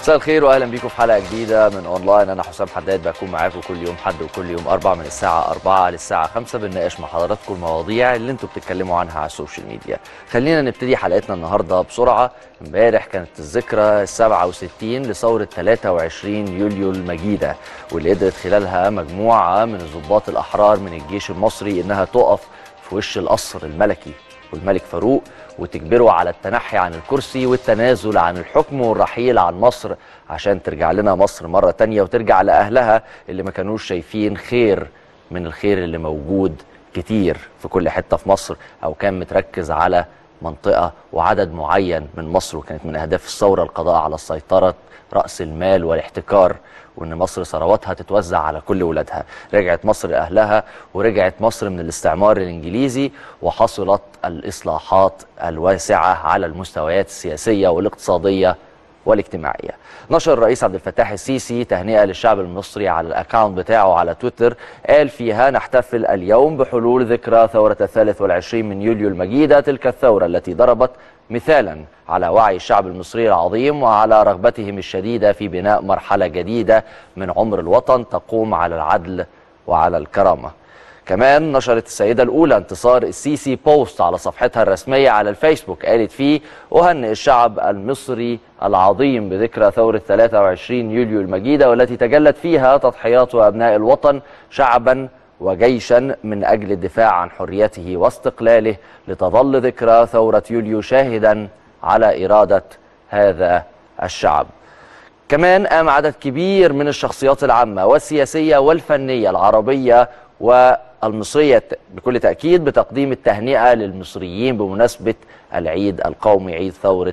مساء الخير واهلا بيكم في حلقه جديده من اونلاين انا حسام حداد بكون معاكم كل يوم حد وكل يوم اربع من الساعه 4 للساعه 5 بنناقش مع حضراتكم المواضيع اللي انتم بتتكلموا عنها على السوشيال ميديا خلينا نبتدي حلقتنا النهارده بسرعه امبارح كانت الذكرى ال 67 لثوره 23 يوليو المجيده واللي قدرت خلالها مجموعه من الضباط الاحرار من الجيش المصري انها تقف في وش القصر الملكي والملك فاروق وتجبره على التنحي عن الكرسي والتنازل عن الحكم والرحيل عن مصر عشان ترجع لنا مصر مرة تانية وترجع لأهلها اللي ما كانوش شايفين خير من الخير اللي موجود كتير في كل حتة في مصر أو كان متركز على منطقة وعدد معين من مصر وكانت من أهداف الثورة القضاء على السيطرة رأس المال والاحتكار وان مصر ثرواتها تتوزع على كل ولادها رجعت مصر لاهلها ورجعت مصر من الاستعمار الانجليزي وحصلت الاصلاحات الواسعه على المستويات السياسيه والاقتصاديه والاجتماعيه. نشر الرئيس عبد الفتاح السيسي تهنئه للشعب المصري على الاكاونت بتاعه على تويتر قال فيها نحتفل اليوم بحلول ذكرى ثوره الثالث والعشرين من يوليو المجيده تلك الثوره التي ضربت مثالا على وعي الشعب المصري العظيم وعلى رغبتهم الشديده في بناء مرحله جديده من عمر الوطن تقوم على العدل وعلى الكرامه. كمان نشرت السيدة الأولى انتصار السيسي بوست على صفحتها الرسمية على الفيسبوك قالت فيه أهنئ الشعب المصري العظيم بذكرى ثورة 23 يوليو المجيدة والتي تجلت فيها تضحيات أبناء الوطن شعبا وجيشا من أجل الدفاع عن حريته واستقلاله لتظل ذكرى ثورة يوليو شاهدا على إرادة هذا الشعب كمان قام عدد كبير من الشخصيات العامة والسياسية والفنية العربية والمصرية بكل تأكيد بتقديم التهنئة للمصريين بمناسبة العيد القومي عيد ثورة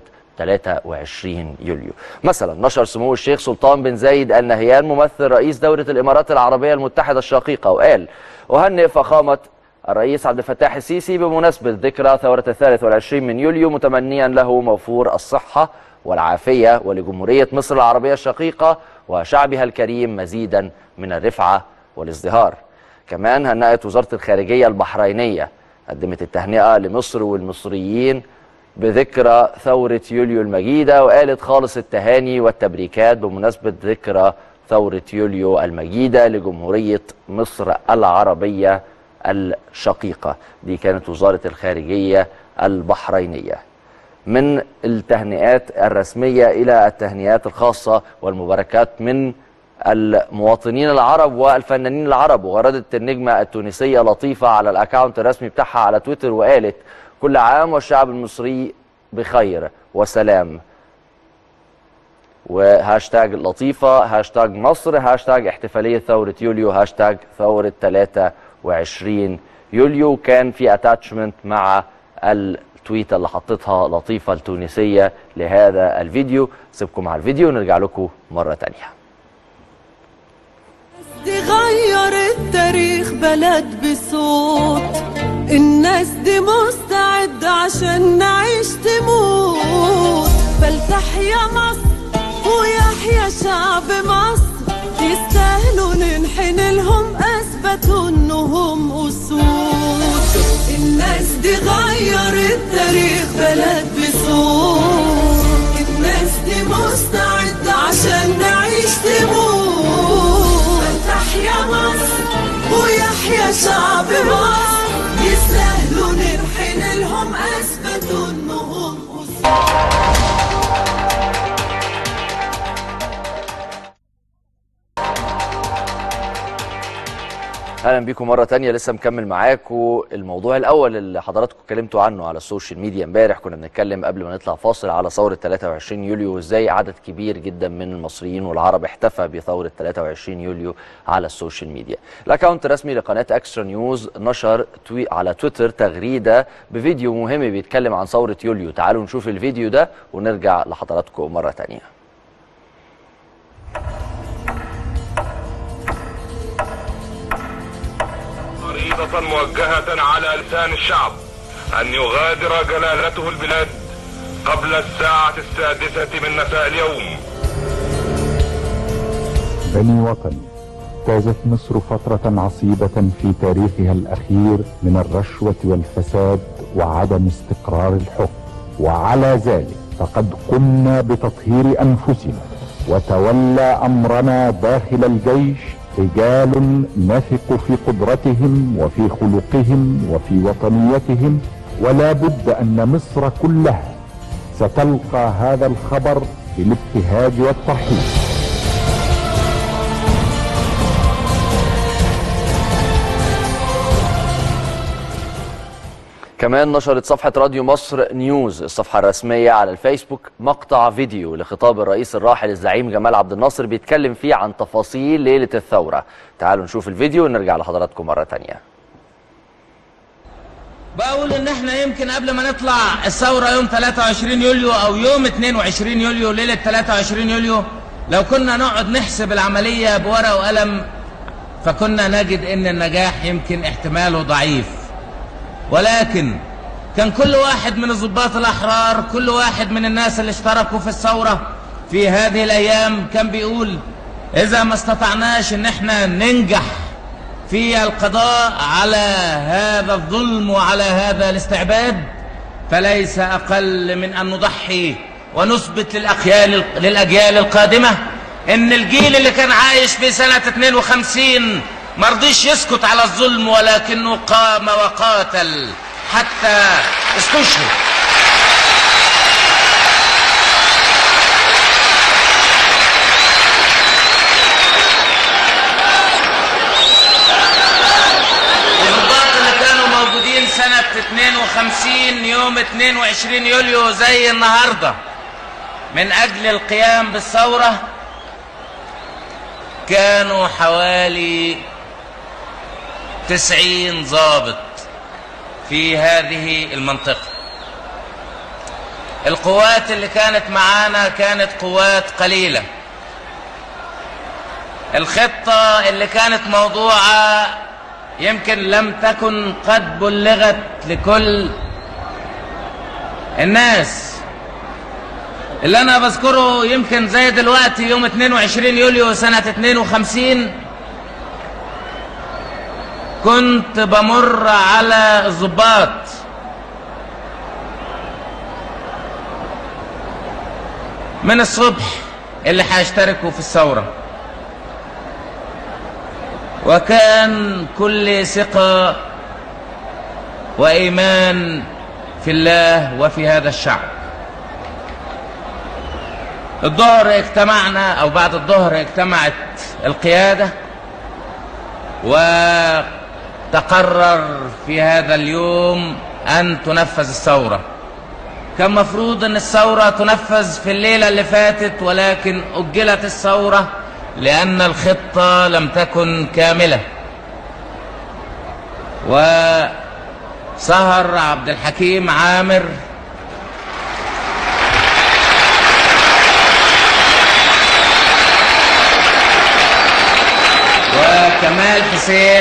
23 يوليو مثلا نشر سمو الشيخ سلطان بن زايد ال نهيان ممثل رئيس دولة الإمارات العربية المتحدة الشقيقة وقال أهنئ فخامة الرئيس عبد الفتاح السيسي بمناسبة ذكرى ثورة الثالث والعشرين من يوليو متمنيا له موفور الصحة والعافية ولجمهورية مصر العربية الشقيقة وشعبها الكريم مزيدا من الرفعة والازدهار كمان هنأت وزارة الخارجية البحرينية قدمت التهنئة لمصر والمصريين بذكرى ثورة يوليو المجيدة وقالت خالص التهاني والتبريكات بمناسبة ذكرى ثورة يوليو المجيدة لجمهورية مصر العربية الشقيقة دي كانت وزارة الخارجية البحرينية من التهنئات الرسمية إلى التهنئات الخاصة والمباركات من المواطنين العرب والفنانين العرب وغردت النجمة التونسية لطيفة على الأكاونت الرسمي بتاعها على تويتر وقالت كل عام والشعب المصري بخير وسلام وهاشتاج لطيفة هاشتاج مصر هاشتاج احتفالية ثورة يوليو هاشتاج ثورة 23 يوليو كان في اتاتشمنت مع التويته اللي حطتها لطيفة التونسية لهذا الفيديو سيبكم مع الفيديو ونرجع لكم مرة تانية تغير التاريخ بلد بصوت الناس دي مستعدة عشان نعيش تموت فلتحيا مصر ويحيا شعب مصر يستاهلوا ننحن لهم اثبتوا انهم اسود الناس دي غير التاريخ بلد بصوت الناس دي مستعدة عشان نعيش تموت تحيا مصر ويحيا شعب مصر يستاهلوا ننحن لهم اثبتوا انهم اسود اهلا بيكم مره تانية لسه مكمل معاكم الموضوع الاول اللي حضراتكم اتكلمتوا عنه على السوشيال ميديا امبارح كنا بنتكلم قبل ما نطلع فاصل على ثوره 23 يوليو وازاي عدد كبير جدا من المصريين والعرب احتفى بثوره 23 يوليو على السوشيال ميديا الاكونت الرسمي لقناه اكسترا نيوز نشر توي على تويتر تغريده بفيديو مهم بيتكلم عن ثوره يوليو تعالوا نشوف الفيديو ده ونرجع لحضراتكم مره تانية خريطة موجهة على لسان الشعب أن يغادر جلالته البلاد قبل الساعة السادسة من مساء اليوم بني وطني اجتازت مصر فترة عصيبة في تاريخها الأخير من الرشوة والفساد وعدم استقرار الحكم وعلى ذلك فقد قمنا بتطهير أنفسنا وتولى امرنا داخل الجيش رجال نثق في قدرتهم وفي خلقهم وفي وطنيتهم ولا بد ان مصر كلها ستلقى هذا الخبر بالابتهاج والترحيب كمان نشرت صفحة راديو مصر نيوز الصفحة الرسمية على الفيسبوك مقطع فيديو لخطاب الرئيس الراحل الزعيم جمال عبد الناصر بيتكلم فيه عن تفاصيل ليلة الثورة تعالوا نشوف الفيديو ونرجع لحضراتكم مرة تانية بقول ان احنا يمكن قبل ما نطلع الثورة يوم 23 يوليو او يوم 22 يوليو ليلة 23 يوليو لو كنا نقعد نحسب العملية بورقة وقلم فكنا نجد ان النجاح يمكن احتماله ضعيف ولكن كان كل واحد من الضباط الاحرار كل واحد من الناس اللي اشتركوا في الثورة في هذه الايام كان بيقول اذا ما استطعناش ان احنا ننجح في القضاء على هذا الظلم وعلى هذا الاستعباد فليس أقل من أن نضحي ونثبت للأجيال, للأجيال القادمة إن الجيل اللي كان عايش في سنة 52 مرضيش يسكت على الظلم ولكنه قام وقاتل حتى استشهد الضباط اللي كانوا موجودين سنة 52 يوم 22 يوليو زي النهاردة من أجل القيام بالثورة كانوا حوالي 90 ضابط في هذه المنطقة القوات اللي كانت معانا كانت قوات قليلة الخطة اللي كانت موضوعة يمكن لم تكن قد بلغت لكل الناس اللي انا بذكره يمكن زي دلوقتي يوم 22 يوليو سنة 52 كنت بمر على الضباط من الصبح اللي هيشتركوا في الثوره وكان كل ثقة وإيمان في الله وفي هذا الشعب الظهر اجتمعنا أو بعد الظهر اجتمعت القيادة وتقرر في هذا اليوم أن تنفذ الثورة كان مفروض أن الثورة تنفذ في الليلة اللي فاتت ولكن أجلت الثورة لأن الخطة لم تكن كاملة وسهر عبد الحكيم عامر وكمال حسين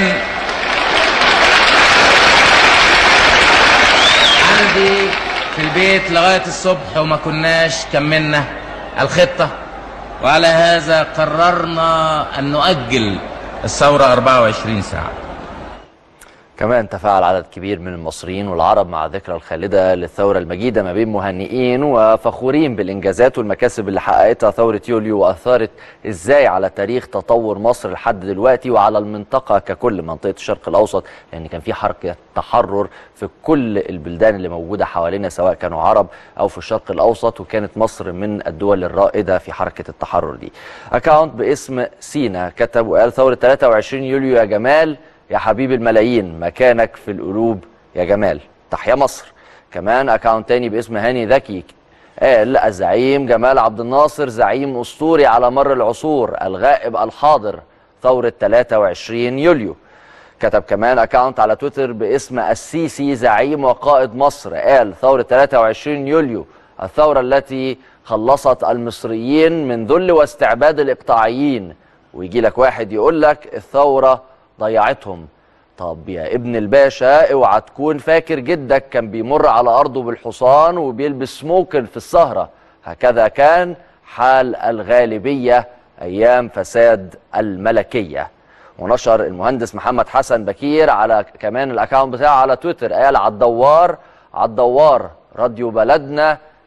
عندي في البيت لغاية الصبح وما كناش كملنا الخطة وعلى هذا قررنا أن نؤجل الثورة 24 ساعة كمان تفاعل عدد كبير من المصريين والعرب مع الذكرى الخالدة للثورة المجيدة ما بين مهنئين وفخورين بالإنجازات والمكاسب اللي حققتها ثورة يوليو وأثارت إزاي على تاريخ تطور مصر لحد دلوقتي وعلى المنطقة ككل منطقة الشرق الأوسط لأن كان في حركة تحرر في كل البلدان اللي موجودة حوالينا سواء كانوا عرب أو في الشرق الأوسط وكانت مصر من الدول الرائدة في حركة التحرر دي أكاونت باسم سينا كتب وقال ثورة 23 يوليو يا جمال يا حبيب الملايين مكانك في القلوب يا جمال تحيا مصر كمان اكاونت تاني باسم هاني ذكي قال الزعيم جمال عبد الناصر زعيم اسطوري على مر العصور الغائب الحاضر ثورة 23 يوليو كتب كمان اكاونت على تويتر باسم السيسي زعيم وقائد مصر قال ثورة 23 يوليو الثورة التي خلصت المصريين من ذل واستعباد الاقطاعيين ويجي لك واحد يقول لك الثورة ضيعتهم طب يا ابن الباشا اوعى تكون فاكر جدك كان بيمر على ارضه بالحصان وبيلبس سموكن في السهره هكذا كان حال الغالبيه ايام فساد الملكيه ونشر المهندس محمد حسن بكير على كمان الاكونت بتاعه على تويتر قال على الدوار على الدوار راديو بلدنا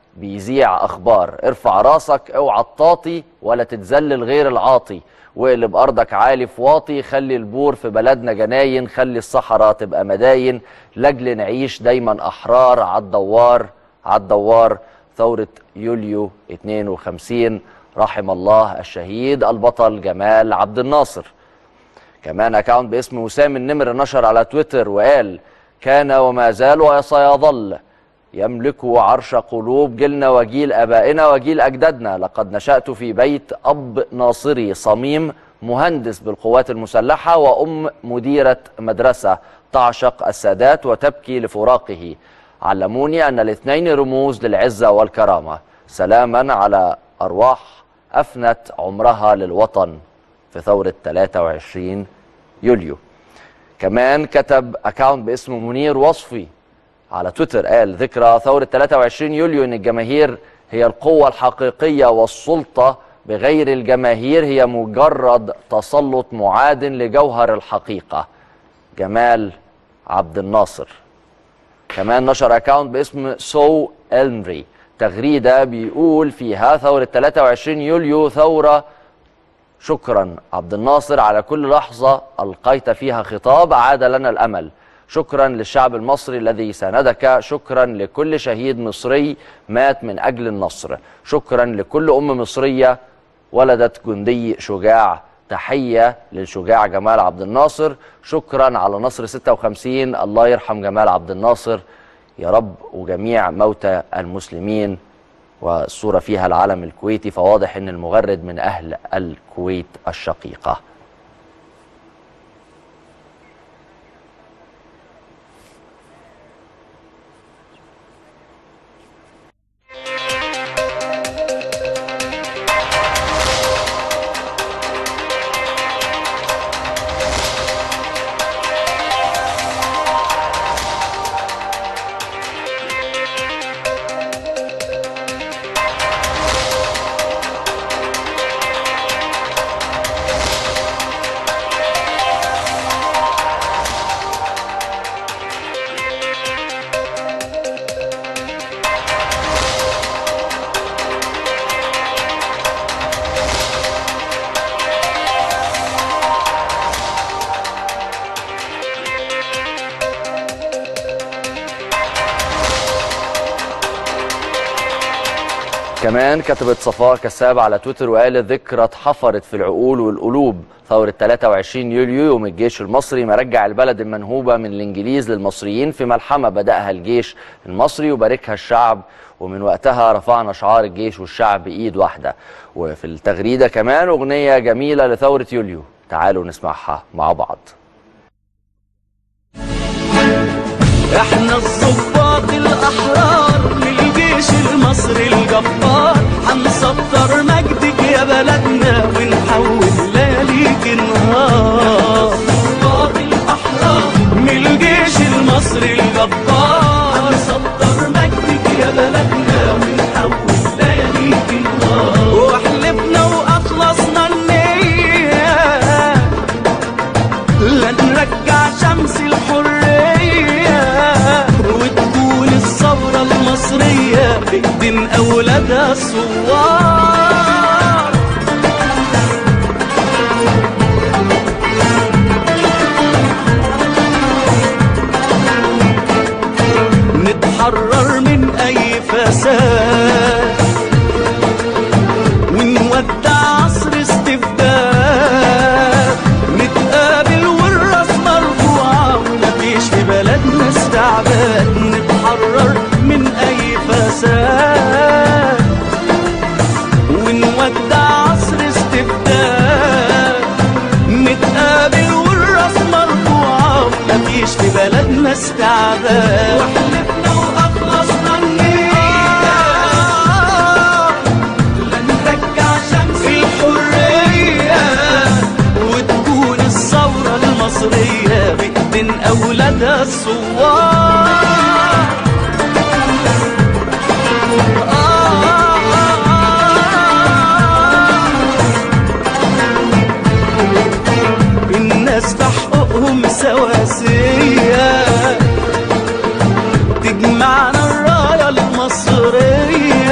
بيذيع اخبار ارفع راسك اوعى تطاطي ولا تتذلل غير العاطي واقلب ارضك عالي في واطي خلي البور في بلدنا جناين خلي الصحراء تبقى مداين لاجل نعيش دايما احرار عالدوار عالدوار ثورة يوليو 52 رحم الله الشهيد البطل جمال عبد الناصر كمان اكاونت باسم وسام النمر نشر على تويتر وقال كان وما زال وسيظل يملك عرش قلوب جيلنا وجيل ابائنا وجيل اجدادنا لقد نشات في بيت اب ناصري صميم مهندس بالقوات المسلحه وام مديره مدرسه تعشق السادات وتبكي لفراقه علموني ان الاثنين رموز للعزه والكرامه سلاما على ارواح افنت عمرها للوطن في ثوره 23 يوليو كمان كتب اكاونت باسم منير وصفي على تويتر قال ذكرى ثورة 23 يوليو ان الجماهير هي القوة الحقيقية والسلطة بغير الجماهير هي مجرد تسلط معاد لجوهر الحقيقة جمال عبد الناصر كمان نشر اكاونت باسم سو إلمري تغريدة بيقول فيها ثورة 23 يوليو ثورة شكرا عبد الناصر على كل لحظة ألقيت فيها خطاب أعاد لنا الأمل شكرا للشعب المصري الذي ساندك شكرا لكل شهيد مصري مات من أجل النصر شكرا لكل أم مصرية ولدت جندي شجاع تحية للشجاع جمال عبد الناصر شكرا على نصر 56 الله يرحم جمال عبد الناصر يا رب وجميع موتى المسلمين والصورة فيها العلم الكويتي فواضح ان المغرد من اهل الكويت الشقيقة كمان كتبت صفاء كساب على تويتر وقالت ذكرى اتحفرت في العقول والقلوب ثورة 23 يوليو يوم الجيش المصري ما رجع البلد المنهوبة من الإنجليز للمصريين في ملحمة بدأها الجيش المصري وباركها الشعب ومن وقتها رفعنا شعار الجيش والشعب بإيد واحدة وفي التغريدة كمان أغنية جميلة لثورة يوليو تعالوا نسمعها مع بعض احنا الضباط الاحرار للجيش المصري الجبار هنسطر مجدك يا بلدنا ونحول لياليك نهار الضباط الاحرار من الجيش المصري الجبار هنسطر مجدك يا بلدنا ونحول لياليك نهار وحلفنا واخلصنا النيه لا نرجع شمس الحرية وتكون الثورة المصرية بإيدين أولادها الثوار نتحرر من أي فساد ونودع عصر استبداد نتقابل والراس مرفوعة ومفيش في بلدنا استعباد نتحرر من أي فساد ونودع عصر استبداد نتقابل والراس مرفوعة ومفيش في بلدنا استعباد وحلفنا وأخلصنا النية لا نرجع شمس الحرية وتكون الثورة المصرية بإيدين أولادها الثوار الناس في حقوقهم سواسية تجمعنا الراية المصرية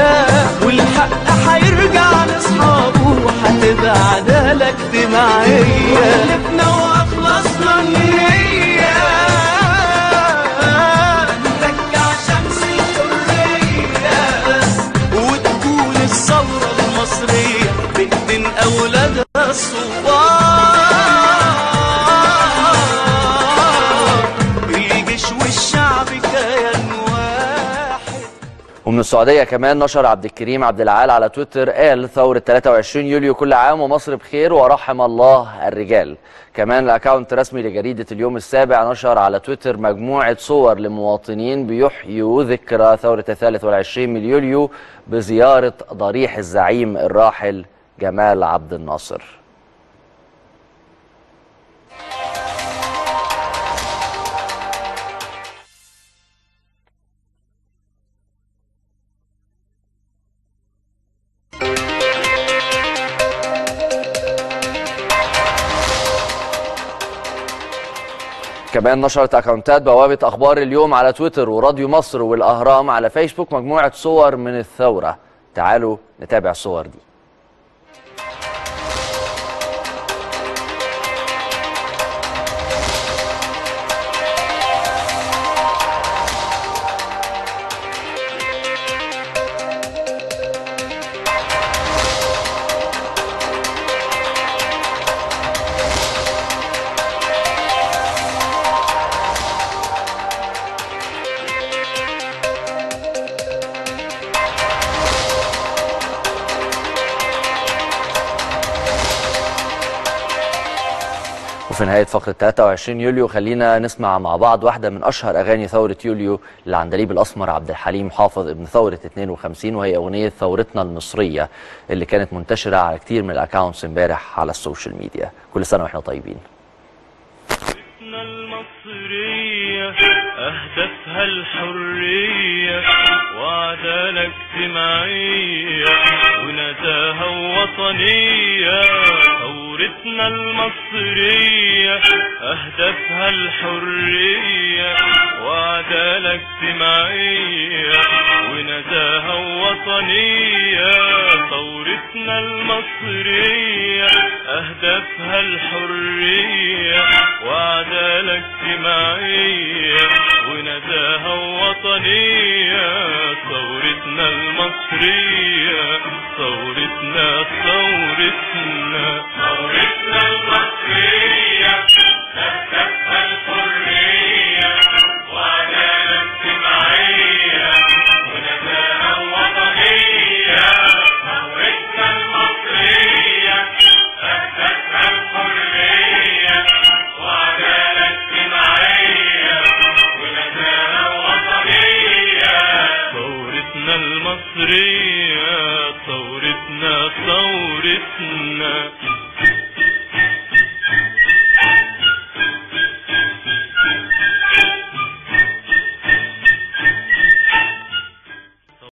ومن السعوديه كمان نشر عبد الكريم عبد العال على تويتر قال ثوره 23 يوليو كل عام ومصر بخير ورحم الله الرجال كمان الاكونت الرسمي لجريده اليوم السابع نشر على تويتر مجموعه صور لمواطنين بيحيوا ذكرى ثوره الثالث والعشرين من يوليو بزياره ضريح الزعيم الراحل جمال عبد الناصر كمان نشرت اكونتات بوابه اخبار اليوم على تويتر وراديو مصر والاهرام على فيسبوك مجموعه صور من الثوره تعالوا نتابع الصور دي وفي نهاية فقرة 23 يوليو خلينا نسمع مع بعض واحدة من أشهر أغاني ثورة يوليو للعندليب الأسمر عبد الحليم حافظ ابن ثورة 52 وهي أغنية ثورتنا المصرية اللي كانت منتشرة على كتير من الأكاونتس امبارح على السوشيال ميديا كل سنة وإحنا طيبين ثورتنا المصرية أهدافها الحرية وعدالة اجتماعية ونزاهة وطنية ثورتنا المصرية أهدافها الحرية وعدالة اجتماعية ونزاهة وطنية ثورتنا المصرية أهدافها الحرية وعدالة اجتماعية ونزاهة وطنية ثورتنا المصرية ثورتنا ثورتنا ثورتنا المصرية أهدافها الحرية وعدالة اجتماعية ونزاهة وطنية ثورتنا المصرية أهدافها الحرية وعدالة اجتماعية ونزاهة وطنية ثورتنا المصرية ثورتنا ثورتنا